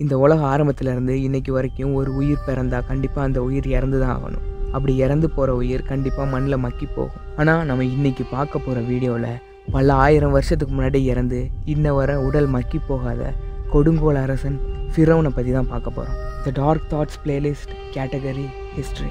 இந்த உலக ஆரம்பத்திலேருந்து இன்னைக்கு வரைக்கும் ஒரு உயிர் பிறந்தா கண்டிப்பாக அந்த உயிர் இறந்து தான் ஆகணும் அப்படி இறந்து போகிற உயிர் கண்டிப்பாக மண்ணில் மக்கி போகும் ஆனால் நம்ம இன்னைக்கு பார்க்க போகிற வீடியோவில் பல ஆயிரம் வருஷத்துக்கு முன்னாடி இறந்து இன்ன வர உடல் மக்கி போகாத கொடுங்கோல் அரசன் ஃபிரௌனை பற்றி தான் பார்க்க போகிறோம் the dark thoughts playlist category history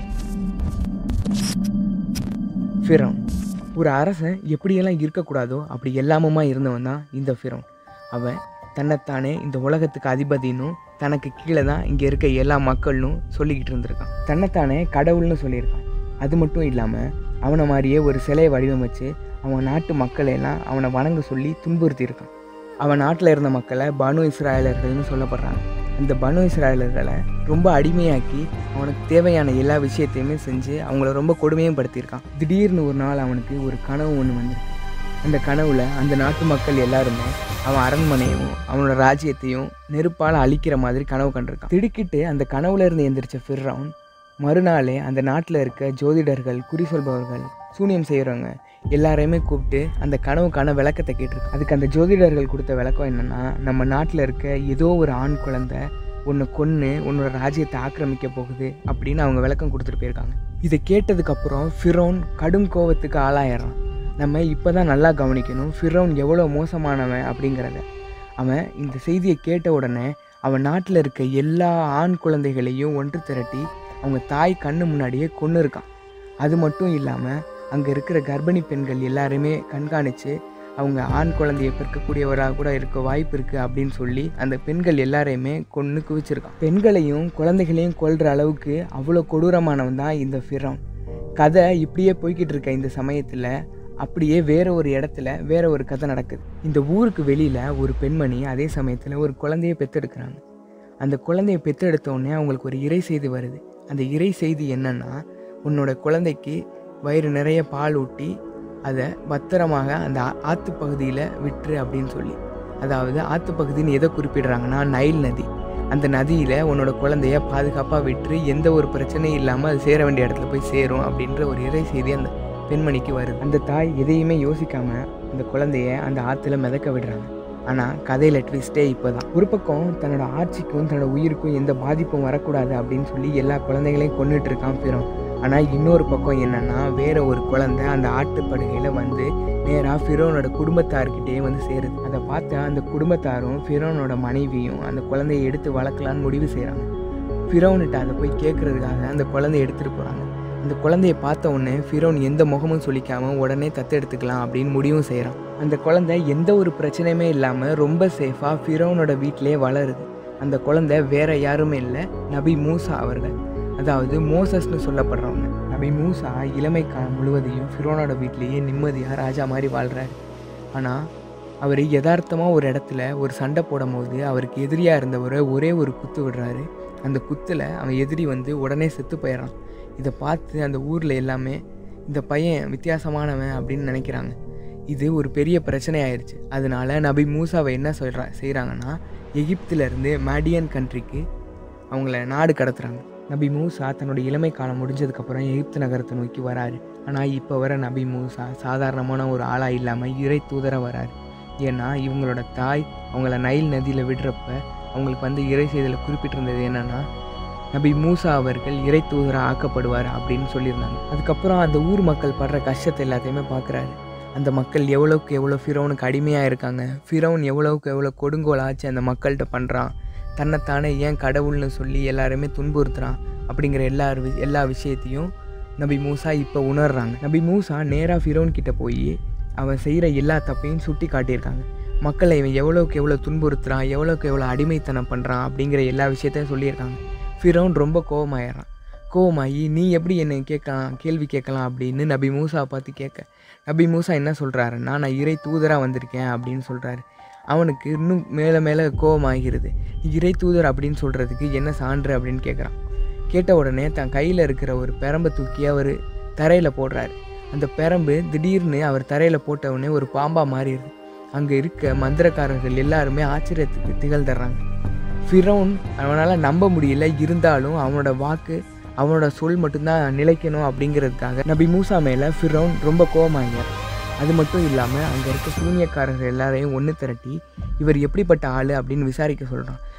ஃபிரௌன் ஒரு அரசன் எப்படியெல்லாம் இருக்கக்கூடாதோ அப்படி எல்லாமுமா இருந்தவன் தான் இந்த ஃபிரௌன் அவன் தன்னைத்தானே இந்த உலகத்துக்கு அதிபதினும் தனக்கு கீழே தான் இங்கே இருக்க எல்லா மக்கள்னும் சொல்லிக்கிட்டு இருந்திருக்கான் தன்னைத்தானே கடவுள்னு சொல்லியிருக்கான் அது மட்டும் இல்லாமல் அவனை மாதிரியே ஒரு சிலையை வடிவமைச்சு அவன் நாட்டு மக்களை எல்லாம் அவனை வணங்க சொல்லி துன்புறுத்தியிருக்கான் அவன் நாட்டில் இருந்த மக்களை பனு இஸ்ராயலர்கள்னு சொல்லப்படுறாங்க அந்த பனு இஸ்ராயலர்களை ரொம்ப அடிமையாக்கி அவனுக்கு தேவையான எல்லா விஷயத்தையுமே செஞ்சு அவங்கள ரொம்ப கொடுமையும் படுத்தியிருக்கான் திடீர்னு ஒரு நாள் அவனுக்கு ஒரு கனவு ஒன்று வந்திருக்கு அந்த கனவுல அந்த நாட்டு மக்கள் எல்லாருமே அவன் அரண்மனையும் அவனோட ராஜ்யத்தையும் நெருப்பால் அழிக்கிற மாதிரி கனவு கண்டிருக்கான் திடுக்கிட்டு அந்த கனவுல இருந்து எந்திரிச்ச ஃபிர்ரவுன் மறுநாளே அந்த நாட்டில் இருக்க ஜோதிடர்கள் குறி சொல்பவர்கள் சூனியம் செய்கிறவங்க எல்லாரையுமே கூப்பிட்டு அந்த கனவுக்கான விளக்கத்தை கேட்டிருக்கான் அதுக்கு அந்த ஜோதிடர்கள் கொடுத்த விளக்கம் என்னென்னா நம்ம நாட்டில் இருக்க ஏதோ ஒரு ஆண் குழந்தை உன்னை கொன்று உன்னோட ராஜ்யத்தை ஆக்கிரமிக்க போகுது அப்படின்னு அவங்க விளக்கம் கொடுத்துட்டு போயிருக்காங்க இதை கேட்டதுக்கப்புறம் ஃபிரோன் கடும் கோவத்துக்கு ஆளாயிடுறான் நம்ம இப்போ தான் நல்லா கவனிக்கணும் ஃபிரோன் எவ்வளோ மோசமானவன் அப்படிங்கிறத அவன் இந்த செய்தியை கேட்ட உடனே அவன் நாட்டில் இருக்க எல்லா ஆண் குழந்தைகளையும் ஒன்று திரட்டி அவங்க தாய் கண்ணு முன்னாடியே கொன்று இருக்கான் அது மட்டும் இல்லாமல் அங்கே இருக்கிற கர்ப்பிணி பெண்கள் எல்லாருமே கண்காணித்து அவங்க ஆண் குழந்தைய பிறக்கக்கூடியவராக கூட இருக்க வாய்ப்பு இருக்குது அப்படின்னு சொல்லி அந்த பெண்கள் எல்லாரையுமே கொன்று குவிச்சிருக்கான் பெண்களையும் குழந்தைகளையும் கொல்ற அளவுக்கு அவ்வளோ கொடூரமானவன் தான் இந்த ஃபிரோன் கதை இப்படியே போய்கிட்டு இருக்க இந்த சமயத்தில் அப்படியே வேற ஒரு இடத்துல வேற ஒரு கதை நடக்குது இந்த ஊருக்கு வெளியில் ஒரு பெண்மணி அதே சமயத்தில் ஒரு குழந்தைய பெற்றெடுக்கிறாங்க அந்த குழந்தைய பெற்றெடுத்த உடனே அவங்களுக்கு ஒரு இறை செய்தி வருது அந்த இறை செய்தி என்னன்னா உன்னோட குழந்தைக்கு வயிறு நிறைய பால் ஊட்டி அதை பத்திரமாக அந்த ஆ- ஆத்து பகுதியில் விட்டுரு அப்படின்னு சொல்லி அதாவது ஆத்து பகுதின்னு எதை குறிப்பிடுறாங்கன்னா நைல் நதி அந்த நதியில் உன்னோட குழந்தைய பாதுகாப்பாக விட்டுரு எந்த ஒரு பிரச்சனையும் இல்லாமல் அது சேர வேண்டிய இடத்துல போய் சேரும் அப்படின்ற ஒரு இறை செய்தி அந்த பெண்மணிக்கு வருது அந்த தாய் எதையுமே யோசிக்காம அந்த குழந்தைய அந்த ஆற்றுல மிதக்க விடுறாங்க ஆனால் கதையில் ட்விஸ்டே இப்போ தான் ஒரு பக்கம் தன்னோட ஆட்சிக்கும் தன்னோட உயிருக்கும் எந்த பாதிப்பும் வரக்கூடாது அப்படின்னு சொல்லி எல்லா குழந்தைகளையும் கொண்டுட்டு இருக்கான் பிறோம் ஆனால் இன்னொரு பக்கம் என்னன்னா வேற ஒரு குழந்தை அந்த ஆட்டுப்படுகையில் வந்து நேராக ஃபிரோனோட குடும்பத்தார்கிட்டயே வந்து சேருது அதை பார்த்து அந்த குடும்பத்தாரும் ஃபிரோனோட மனைவியும் அந்த குழந்தையை எடுத்து வளர்க்கலான்னு முடிவு செய்கிறாங்க ஃபிரோன்கிட்ட அதை போய் கேட்கறதுக்காக அந்த குழந்தைய எடுத்துகிட்டு போகிறாங்க அந்த குழந்தைய பார்த்த உடனே ஃபிரோன் எந்த முகமும் சொல்லிக்காம உடனே தத்தெடுத்துக்கலாம் அப்படின்னு முடிவும் செய்கிறான் அந்த குழந்தை எந்த ஒரு பிரச்சனையுமே இல்லாமல் ரொம்ப சேஃபாக ஃபிரோனோட வீட்டிலே வளருது அந்த குழந்தை வேற யாருமே இல்லை நபி மூசா அவர்கள் அதாவது மோசஸ்னு சொல்லப்படுறவங்க நபி மூசா இளமை காலம் முழுவதையும் ஃபிரோனோட வீட்லேயே நிம்மதியாக ராஜா மாதிரி வாழ்கிறாரு ஆனால் அவர் யதார்த்தமாக ஒரு இடத்துல ஒரு சண்டை போடும்போது அவருக்கு எதிரியாக இருந்தவரை ஒரே ஒரு குத்து விடுறாரு அந்த குத்தில் அவன் எதிரி வந்து உடனே செத்து போயிடுறான் இதை பார்த்து அந்த ஊரில் எல்லாமே இந்த பையன் வித்தியாசமானவன் அப்படின்னு நினைக்கிறாங்க இது ஒரு பெரிய பிரச்சனை ஆயிடுச்சு அதனால நபி மூசாவை என்ன சொல்கிறா செய்கிறாங்கன்னா எகிப்திலேருந்து மேடியன் கண்ட்ரிக்கு அவங்கள நாடு கடத்துறாங்க நபி மூசா தன்னோட இளமை காலம் முடிஞ்சதுக்கப்புறம் எகிப்து நகரத்தை நோக்கி வராரு ஆனால் இப்போ வர நபி மூசா சாதாரணமான ஒரு ஆளாக இல்லாமல் இறை தூதராக வராரு ஏன்னா இவங்களோட தாய் அவங்கள நைல் நதியில் விடுறப்ப அவங்களுக்கு வந்து இறை செய்தியில் குறிப்பிட்டிருந்தது என்னன்னா நபி மூசா அவர்கள் இறை தூதராக ஆக்கப்படுவார் அப்படின்னு சொல்லியிருந்தாங்க அதுக்கப்புறம் அந்த ஊர் மக்கள் படுற கஷ்டத்தை எல்லாத்தையுமே பார்க்குறாரு அந்த மக்கள் எவ்வளோக்கு எவ்வளோ ஃபிரௌனுக்கு அடிமையாக இருக்காங்க ஃபிரௌன் எவ்வளோக்கு எவ்வளோ கொடுங்கோல் ஆச்சு அந்த மக்கள்கிட்ட பண்ணுறான் தன்னைத்தானே ஏன் கடவுள்னு சொல்லி எல்லாருமே துன்புறுத்துறான் அப்படிங்கிற எல்லா வி- எல்லா விஷயத்தையும் நபி மூசா இப்போ உணர்றாங்க நபி மூசா நேராக ஃபிரௌன் கிட்ட போய் அவன் செய்கிற எல்லா தப்பையும் சுட்டி காட்டியிருக்காங்க மக்களை இவன் எவ்வளோக்கு எவ்வளோ துன்புறுத்துறான் எவ்வளோக்கு எவ்வளோ அடிமைத்தனம் பண்ணுறான் அப்படிங்கிற எல்லா விஷயத்தையும் சொல்லியிருக்காங்க ஃபிரௌன் ரொம்ப கோவமாயிடுறான் கோவமாகி நீ எப்படி என்னை கேட்கலாம் கேள்வி கேட்கலாம் அப்படின்னு நபி மூசா பார்த்து கேட்க நபி மூசா என்ன சொல்கிறாருன்னா நான் இறை தூதராக வந்திருக்கேன் அப்படின்னு சொல்கிறாரு அவனுக்கு இன்னும் மேலே மேலே கோவமாகிறது நீ இறை தூதர் அப்படின்னு சொல்கிறதுக்கு என்ன சான்று அப்படின்னு கேட்குறான் கேட்ட உடனே தன் கையில் இருக்கிற ஒரு பெரம்பை தூக்கி அவர் தரையில் போடுறாரு அந்த பெரம்பு திடீர்னு அவர் தரையில் போட்ட உடனே ஒரு பாம்பாக மாறிடுது அங்கே இருக்க மந்திரக்காரர்கள் எல்லாருமே ஆச்சரியத்துக்கு திகழ்ந்துடுறாங்க ஃபிரௌன் அவனால் நம்ப முடியல இருந்தாலும் அவனோட வாக்கு அவனோட சொல் மட்டும்தான் நிலைக்கணும் அப்படிங்கிறதுக்காக நபி மூசா மேலே ஃபிரௌன் ரொம்ப கோவமாகிறார் அது மட்டும் இல்லாமல் அங்கே இருக்க சூனியக்காரர்கள் எல்லாரையும் ஒன்று திரட்டி இவர் எப்படிப்பட்ட ஆள் அப்படின்னு விசாரிக்க சொல்கிறான்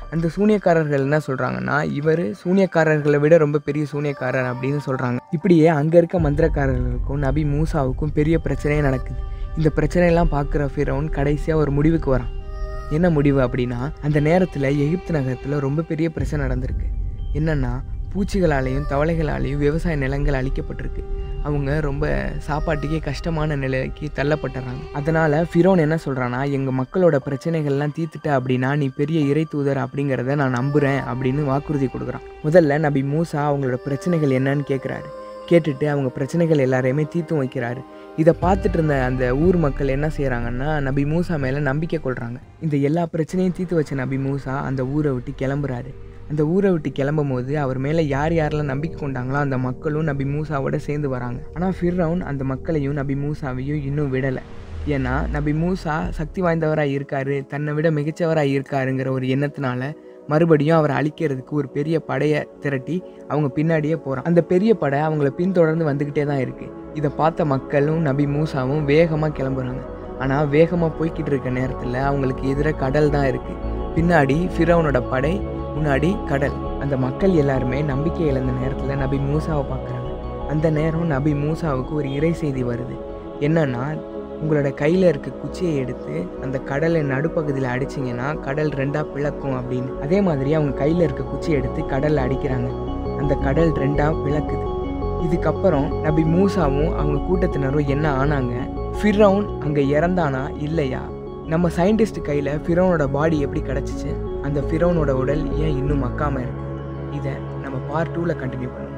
அந்த சூனியக்காரர்கள் என்ன சொல்கிறாங்கன்னா இவர் சூனியக்காரர்களை விட ரொம்ப பெரிய சூனியக்காரர் அப்படின்னு சொல்கிறாங்க இப்படியே அங்கே இருக்க மந்திரக்காரர்களுக்கும் நபி மூசாவுக்கும் பெரிய பிரச்சனையே நடக்குது இந்த பிரச்சனையெல்லாம் பார்க்குற ஃபிரௌன் கடைசியாக ஒரு முடிவுக்கு வரான் என்ன முடிவு அப்படின்னா அந்த நேரத்தில் எகிப்து நகரத்தில் ரொம்ப பெரிய பிரச்சனை நடந்திருக்கு என்னென்னா பூச்சிகளாலேயும் தவளைகளாலேயும் விவசாய நிலங்கள் அழிக்கப்பட்டிருக்கு அவங்க ரொம்ப சாப்பாட்டுக்கே கஷ்டமான நிலைக்கு தள்ளப்பட்டுறாங்க அதனால் ஃபிரோன் என்ன சொல்கிறான்னா எங்கள் மக்களோட பிரச்சனைகள்லாம் தீர்த்துட்ட அப்படின்னா நீ பெரிய இறை தூதர் அப்படிங்கிறத நான் நம்புகிறேன் அப்படின்னு வாக்குறுதி கொடுக்குறான் முதல்ல நபி மூசா அவங்களோட பிரச்சனைகள் என்னன்னு கேட்குறாரு கேட்டுட்டு அவங்க பிரச்சனைகள் எல்லாரையுமே தீர்த்து வைக்கிறாரு இதை பார்த்துட்டு இருந்த அந்த ஊர் மக்கள் என்ன செய்கிறாங்கன்னா நபி மூசா மேலே நம்பிக்கை கொள்கிறாங்க இந்த எல்லா பிரச்சனையும் தீர்த்து வச்ச நபி மூசா அந்த ஊரை விட்டு கிளம்புறாரு அந்த ஊரை விட்டு கிளம்பும் போது அவர் மேலே யார் யாரெல்லாம் நம்பிக்கை கொண்டாங்களோ அந்த மக்களும் நபி மூசாவோட சேர்ந்து வராங்க ஆனால் ஃபிர்ரவுன் அந்த மக்களையும் நபி மூசாவையும் இன்னும் விடலை ஏன்னா நபி மூசா சக்தி வாய்ந்தவராக இருக்காரு தன்னை விட மிகச்சவராக இருக்காருங்கிற ஒரு எண்ணத்தினால மறுபடியும் அவரை அழிக்கிறதுக்கு ஒரு பெரிய படையை திரட்டி அவங்க பின்னாடியே போகிறான் அந்த பெரிய படை அவங்கள பின்தொடர்ந்து வந்துக்கிட்டே தான் இருக்குது இதை பார்த்த மக்களும் நபி மூசாவும் வேகமாக கிளம்புறாங்க ஆனால் வேகமாக போய்கிட்டு இருக்க நேரத்தில் அவங்களுக்கு எதிராக கடல் தான் இருக்குது பின்னாடி ஃபிரௌனோட படை முன்னாடி கடல் அந்த மக்கள் எல்லாருமே நம்பிக்கை இழந்த நேரத்தில் நபி மூசாவை பார்க்குறாங்க அந்த நேரம் நபி மூசாவுக்கு ஒரு இறை செய்தி வருது என்னன்னா உங்களோட கையில் இருக்க குச்சியை எடுத்து அந்த கடலை நடுப்பகுதியில் அடிச்சிங்கன்னா கடல் ரெண்டாக பிளக்கும் அப்படின்னு அதே மாதிரி அவங்க கையில் இருக்க குச்சியை எடுத்து கடலில் அடிக்கிறாங்க அந்த கடல் ரெண்டாக பிளக்குது இதுக்கப்புறம் நபி மூசாவும் அவங்க கூட்டத்தினரும் என்ன ஆனாங்க ஃபிரௌன் அங்கே இறந்தானா இல்லையா நம்ம சயின்டிஸ்ட் கையில் ஃபிரௌனோட பாடி எப்படி கிடச்சிச்சு அந்த ஃபிரௌனோட உடல் ஏன் இன்னும் மக்காமல் இருக்கு இதை நம்ம பார்ட் டூவில் கண்டினியூ பண்ணுவோம்